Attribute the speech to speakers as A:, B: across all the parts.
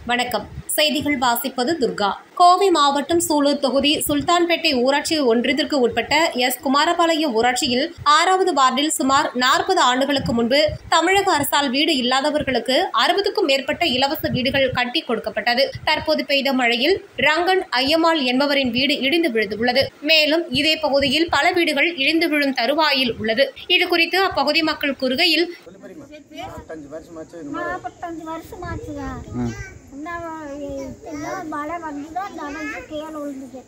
A: வணக்கம் செய்திகள் வாசிப்பது துர்கா கோவை மாவட்டம் சூலூர் தொகுதி சுல்தான்பேட்டை ஊராட்சி ஒன்றியத்திற்கு உட்பட்ட எஸ் குமாரபாளையம் ஊராட்சியில் ஆறாவது வார்டில் சுமார் நாற்பது ஆண்டுகளுக்கு முன்பு தமிழக அரசால் வீடு இல்லாதவர்களுக்கு அறுபதுக்கும் மேற்பட்ட இலவச வீடுகள் கட்டி கொடுக்கப்பட்டது தற்போது பெய்த மழையில் ரங்கன் ஐயம்மாள் என்பவரின் வீடு இடிந்து விழுந்துள்ளது மேலும் இதே பகுதியில் பல வீடுகள் இடிந்து விழும் தருவாயில் உள்ளது இது குறித்து அப்பகுதி மக்கள் கூறுகையில்
B: நாற்பத்தஞ்சு வருஷமாச்சு இந்த
C: நாற்பத்தஞ்சு வருஷமாச்சுங்க இன்னும் இன்னும் மழை வந்துதான் நனைஞ்சு கீழே விழுந்துச்சு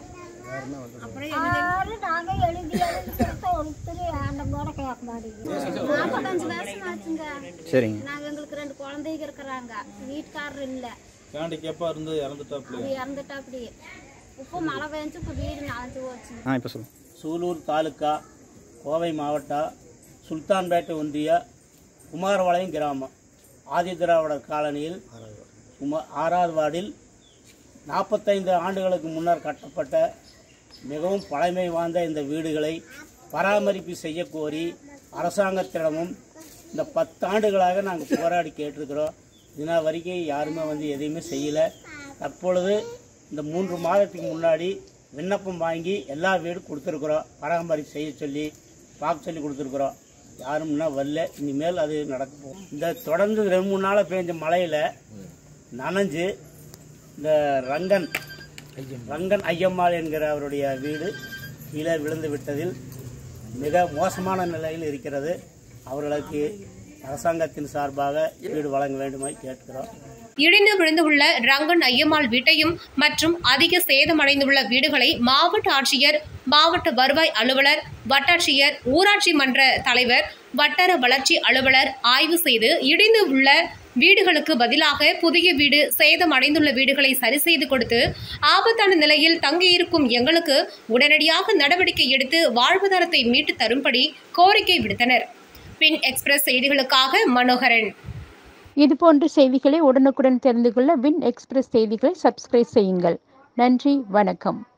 C: ஆறு நாங்க எழுதி எழுதி கொடுத்த ஒருத்தர் அந்த கூட கேட்க மாட்டேங்குது நாற்பத்தஞ்சு வருஷம் ஆச்சுங்க
D: சரிங்க
C: நாங்க எங்களுக்கு ரெண்டு குழந்தைங்க இருக்கிறாங்க வீட்டுக்காரர் இல்ல
E: கேண்டிகேப்பா இருந்து இறந்துட்டாப்ல
C: அது இறந்துட்டா அப்படி இப்போ மழை பெஞ்சு இப்போ வீடு நனைஞ்சு போச்சு
D: ஆ இப்போ சொல்லுங்கள்
E: சூலூர் தாலுக்கா கோவை மாவட்டம் சுல்தான்பேட்டை ஒன்றிய குமாரபாளையம் கிராமம் ஆதிதிராவிடர் காலனியில் சுமார் ஆறாவது வார்டில் நாற்பத்தைந்து ஆண்டுகளுக்கு முன்னர் கட்டப்பட்ட மிகவும் பழமை வாய்ந்த இந்த வீடுகளை பராமரிப்பு செய்ய கோரி அரசாங்கத்திடமும் இந்த பத்தாண்டுகளாக நாங்கள் போராடி கேட்டிருக்கிறோம் தின வரைக்கும் யாருமே வந்து எதையுமே செய்யலை தற்பொழுது இந்த மூன்று மாதத்துக்கு முன்னாடி விண்ணப்பம் வாங்கி எல்லா வீடும் கொடுத்துருக்குறோம் பராமரிப்பு செய்ய சொல்லி பார்க்க சொல்லி கொடுத்துருக்குறோம் யாரும் இன்னும் வரல இனிமேல் அது நடக்க போகும் இந்த தொடர்ந்து ரெண்டு மூணு நாளாக பெஞ்ச மழையில் நனைஞ்சு இந்த ரங்கன் ரங்கன் ஐயம்மாள் என்கிற அவருடைய வீடு கீழே விழுந்து விட்டதில் மிக மோசமான நிலையில் இருக்கிறது அவர்களுக்கு அரசாங்கத்தின் சார்பாக வீடு வழங்க வேண்டுமாய் கேட்கிறோம்
A: இடிந்து விழுந்துள்ள ரங்கன் ஐயம்மாள் வீட்டையும் மற்றும் அதிக சேதமடைந்துள்ள வீடுகளை மாவட்ட ஆட்சியர் மாவட்ட வருவாய் அலுவலர் வட்டாட்சியர் ஊராட்சி மன்ற தலைவர் வட்டார வளர்ச்சி அலுவலர் ஆய்வு செய்து இடிந்து உள்ள வீடுகளுக்கு பதிலாக புதிய வீடு சேதமடைந்துள்ள வீடுகளை சரி செய்து கொடுத்து ஆபத்தான நிலையில் தங்கியிருக்கும் எங்களுக்கு உடனடியாக நடவடிக்கை எடுத்து வாழ்வாதாரத்தை மீட்டு தரும்படி கோரிக்கை விடுத்தனர் பின் எக்ஸ்பிரஸ் செய்திகளுக்காக மனோகரன்
F: இதுபோன்ற செய்திகளை உடனுக்குடன் தெரிந்து கொள்ள வின் எக்ஸ்பிரஸ் செய்திகளை சப்ஸ்கிரைப் செய்யுங்கள் நன்றி வணக்கம்